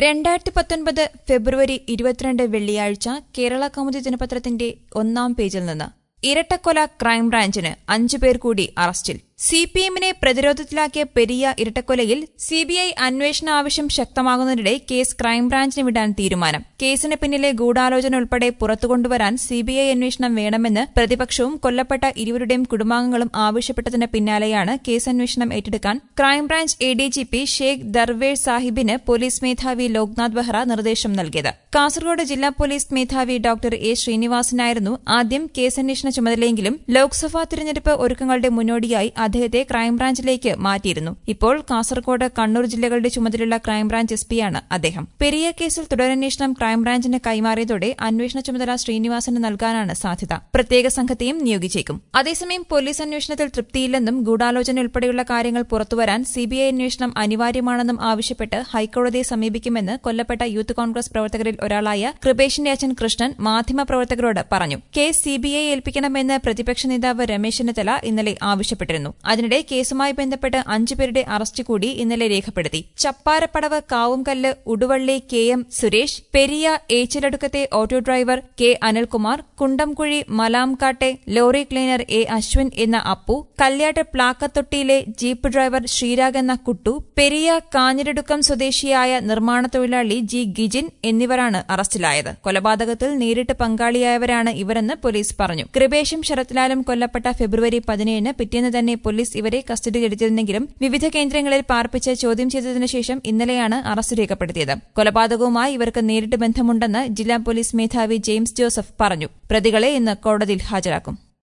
രണ്ടായിരത്തി പത്തൊൻപത് ഫെബ്രുവരി ഇരുപത്തിരണ്ട് വെള്ളിയാഴ്ച കേരള കൗമുദി ദിനപത്രത്തിന്റെ ഒന്നാം പേജിൽ നിന്ന് ഇരട്ടക്കൊല ക്രൈംബ്രാഞ്ചിന് അഞ്ചു പേർ കൂടി അറസ്റ്റിൽ സി പി എമ്മിനെ പ്രതിരോധത്തിലാക്കിയ പെരിയ ഇരട്ടക്കൊലയിൽ സിബിഐ അന്വേഷണ ആവശ്യം ശക്തമാകുന്നതിനിടെ കേസ് ക്രൈംബ്രാഞ്ചിന് വിടാൻ തീരുമാനം കേസിന് പിന്നിലെ ഗൂഢാലോചന ഉൾപ്പെടെ പുറത്തുകൊണ്ടുവരാൻ സിബിഐ അന്വേഷണം വേണമെന്ന് പ്രതിപക്ഷവും കൊല്ലപ്പെട്ട ഇരുവരുടെയും കുടുംബാംഗങ്ങളും ആവശ്യപ്പെട്ടതിന് പിന്നാലെയാണ് കേസ് അന്വേഷണം ഏറ്റെടുക്കാൻ crime branch A D G P Sheikh Darvesh സാഹിബിന് പോലീസ് മേധാവി ലോക്നാഥ് ബെഹ്റ നിർദ്ദേശം നൽകിയത് കാസർഗോഡ് ജില്ലാ പോലീസ് മേധാവി ഡോക്ടർ എ ശ്രീനിവാസനായിരുന്നു ആദ്യം കേസന്വേഷണ ചുമതലയെങ്കിലും ലോക്സഭാ തിരഞ്ഞെടുപ്പ് ഒരുക്കങ്ങളുടെ മുന്നോടിയായി അദ്ദേഹത്തെ ക്രൈംബ്രാഞ്ചിലേക്ക് മാറ്റിയിരുന്നു ഇപ്പോൾ കാസർഗോഡ് കണ്ണൂർ ജില്ലകളുടെ ചുമതലയുള്ള ക്രൈംബ്രാഞ്ച് എസ് പിയാണ് അദ്ദേഹം പെരിയ കേസിൽ തുടരന്വേഷണം ക്രൈംബ്രാഞ്ചിന് കൈമാറിയതോടെ അന്വേഷണ ചുമതല ശ്രീനിവാസന് നൽകാനാണ് സാധ്യത പ്രത്യേക സംഘത്തെയും നിയോഗിച്ചേക്കും അതേസമയം പോലീസ് അന്വേഷണത്തിൽ തൃപ്തിയില്ലെന്നും ഗൂഢാലോചന ഉൾപ്പെടെയുള്ള കാര്യങ്ങൾ പുറത്തുവരാൻ സിബിഐ അന്വേഷണം അനിവാര്യമാണെന്നും ആവശ്യപ്പെട്ട് ഹൈക്കോടതിയെ സമീപിക്കുമെന്ന് കൊല്ലപ്പെട്ട യൂത്ത് കോൺഗ്രസ് പ്രവർത്തകരിൽ ഒരാളായ കൃപേഷിന്റെ അച്ഛൻ കൃഷ്ണൻ മാധ്യമപ്രവർത്തകരോട് പറഞ്ഞു കേസ് സിബിഐ ഏൽപ്പിക്കണമെന്ന് പ്രതിപക്ഷ നേതാവ് രമേശ് ചെന്നിത്തല ഇന്നലെ ആവശ്യപ്പെട്ടിരുന്നു അതിനിടെ കേസുമായി ബന്ധപ്പെട്ട് അഞ്ചുപേരുടെ അറസ്റ്റ് കൂടി ഇന്നലെ രേഖപ്പെടുത്തി ചപ്പാരപ്പടവ് കാവുംകല്ല് ഉടുവള്ളി കെ എം സുരേഷ് പെരിയ ഏച്ചിലടുക്കത്തെ auto driver K Anilkumar Kundamkuzhi മലാംകാട്ടെ ലോറി ക്ലീനർ എ അശ്വിൻ എന്ന അപ്പു കല്യാട്ട് പ്ലാക്കത്തൊട്ടിയിലെ ജീപ്പ് ഡ്രൈവർ ശ്രീരാഗ് എന്ന കുട്ടു പെരിയ കാഞ്ഞിരടുക്കം സ്വദേശിയായ നിർമ്മാണ തൊഴിലാളി ജി ഗിജിൻ എന്നിവരാണ് അറസ്റ്റിലായത് കൊലപാതകത്തിൽ നേരിട്ട് പങ്കാളിയായവരാണ് ഇവരെന്ന് പോലീസ് പറഞ്ഞു കൃപേഷും ശരത്ലാലും കൊല്ലപ്പെട്ട ഫെബ്രുവരി പതിനേഴിന് പിറ്റേന്ന് തന്നെ പോലീസ് ഇവരെ കസ്റ്റഡിയിലെടുത്തിരുന്നെങ്കിലും വിവിധ കേന്ദ്രങ്ങളിൽ പാർപ്പിച്ച് ചോദ്യം ചെയ്തതിനു ശേഷം ഇന്നലെയാണ് അറസ്റ്റ് രേഖപ്പെടുത്തിയത് കൊലപാതകവുമായി ഇവർക്ക് നേരിട്ട് ബന്ധമുണ്ടെന്ന് ജില്ലാ പോലീസ് മേധാവി ജെയിംസ് ജോസഫ് പറഞ്ഞു പ്രതികളെ ഇന്ന് കോടതിയിൽ ഹാജരാക്കും